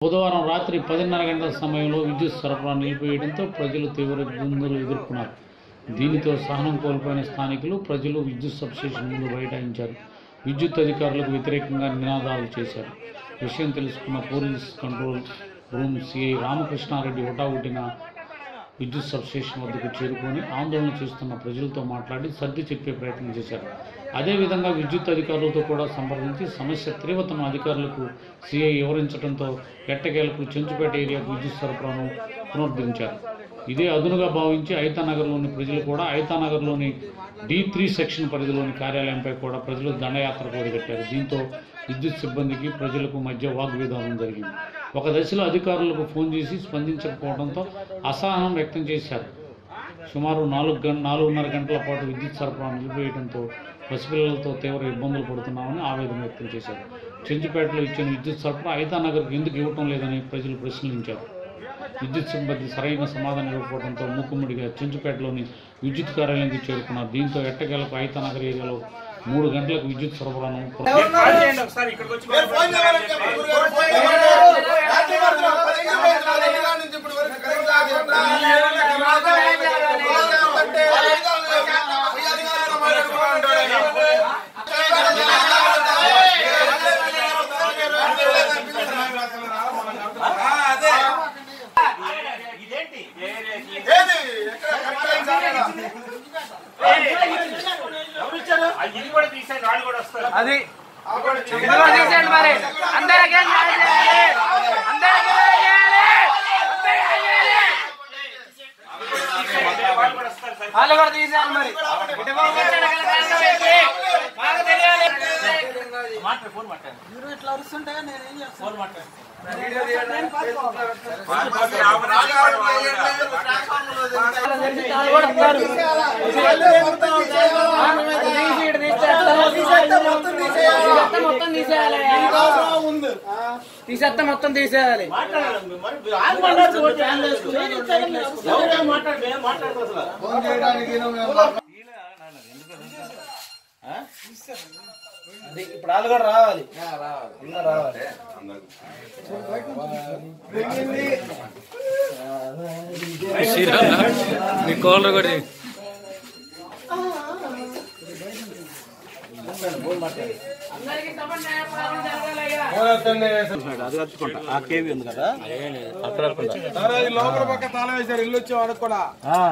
బుధవారం రాత్రి పదిన్నర గంటల సమయంలో విద్యుత్ సరఫరా నిలిపివేయడంతో ప్రజలు తీవ్ర ఇబ్బందులు ఎదుర్కొన్నారు దీనితో సహనం కోల్పోయిన స్థానికులు ప్రజలు విద్యుత్ సబ్స్టేషన్ ముందు బైఠాయించారు విద్యుత్ అధికారులకు వ్యతిరేకంగా నినాదాలు చేశారు విషయం తెలుసుకున్న police control room CI Ramakrishna Reddy హుటాహుటిన విద్యుత్ సబ్స్టేషన్ వద్దకు చేరుకొని ఆందోళన చేస్తున్న ప్రజలతో మాట్లాడి సర్ది చెప్పే ప్రయత్నం చేశారు అదేవిధంగా విద్యుత్ అధికారులతో కూడా సంప్రదించి సమస్య తీవ్రతను అధికారులకు సిఐ వివరించడంతో ఎట్టకేలకు చెంచుపేట ఏరియాకు విద్యుత్ సరఫరాను పునరుద్ధరించారు ఇదే అదునుగా భావించి ఐతానగర్లోని ప్రజలు కూడా ఐతానగర్లోని డి త్రీ సెక్షన్ పరిధిలోని కార్యాలయంపై కూడా ప్రజలు దండయాత్ర కోరికట్టారు దీంతో విద్యుత్ సిబ్బందికి ప్రజలకు మధ్య వాగ్వివాదం జరిగింది ఒక దశలో అధికారులకు ఫోన్ చేసి స్పందించకపోవడంతో అసహనం వ్యక్తం చేశారు సుమారు నాలుగు గంట నాలుగున్నర గంటల పాటు విద్యుత్ సరఫరా నిలిపివేయడంతో పసిపిల్లలతో తీవ్ర ఇబ్బందులు పడుతున్నామని ఆవేదన వ్యక్తం చేశారు చెంచుపేటలో ఇచ్చిన విద్యుత్ సరఫరా ఐతానగర్కు ఎందుకు ఇవ్వటం లేదని ప్రజలు ప్రశ్నించారు విద్యుత్ సిబ్బంది సరైన సమాధానం ఇవ్వకపోవడంతో మూకుమ్మడిగా చెంచుపేటలోని విద్యుత్ కార్యాలయానికి చేరుకున్నారు దీంతో ఎట్టకేలకు ఐతానగర్ ఏరియాలో మూడు గంటలకు విద్యుత్ సరఫరాను కాల్ చేయండి ఒకసారి ఇక్కడికి వచ్చి మీరు ఫోన్ చేయాలని చెప్పండి. గురుగారు ఫోన్ చేయాలి. రాత్రి మాత్రం పదిహేను రోజులు నాలుగు గంటల నుంచి ఇప్పటి వరకు కరెంట్ రాకుండా అంటే ఈ అధికారులు మాట్లాడుకుంటూ ఉంటాడు ఆయన. ఆ, అదే. ఇదేంటి ఏది? ఎక్కడ కరెక్ట్ లైన్ సాగదా? ఎవరు ఇచ్చారు అది ఇది కూడా తీసాను వాళ్ళు కూడా వస్తారు అది ఆ కూడా చెయ్యి. ఇదిగో తీసేయండి మరి అందరికీ న్యాయం చేయాలి అందరికీ న్యాయం చేయాలి అందరికీ న్యాయం చేయాలి. వాళ్ళు కూడా వస్తారు సార్ వాళ్ళు కూడా తీసేయాలి మరి ఇటు పంపించండి, ఇక్కడ కరెంట్ పోయింది. మాకు తెలియాలి మాట్లాడు ఫోన్ మాట్లాడు మీరు ఇట్లా అరుస్తుంటే నేనేం చేస్తాను ఫోన్ మాట్లాడు తీసి ఇటు తీసేస్తే మొత్తం తీసేయాలి తీసేస్తే మొత్తం తీసేయాలి మాట్లాడాలి మరి ఆగు మాట్లాడుతూ పోతే ఏం లేదు. ఎవరు మాట్లాడు మేము మాట్లాడుతూ అసలు ఫోన్ చేయడానికి మేము అది ఇప్పుడు వాళ్ళు కూడా రావాలి అందరూ రావాలి మీ కోళ్ళు కూడా లోపల పక్క తాళం వేశారు ఇల్లు వచ్చి వాడుకు కూడా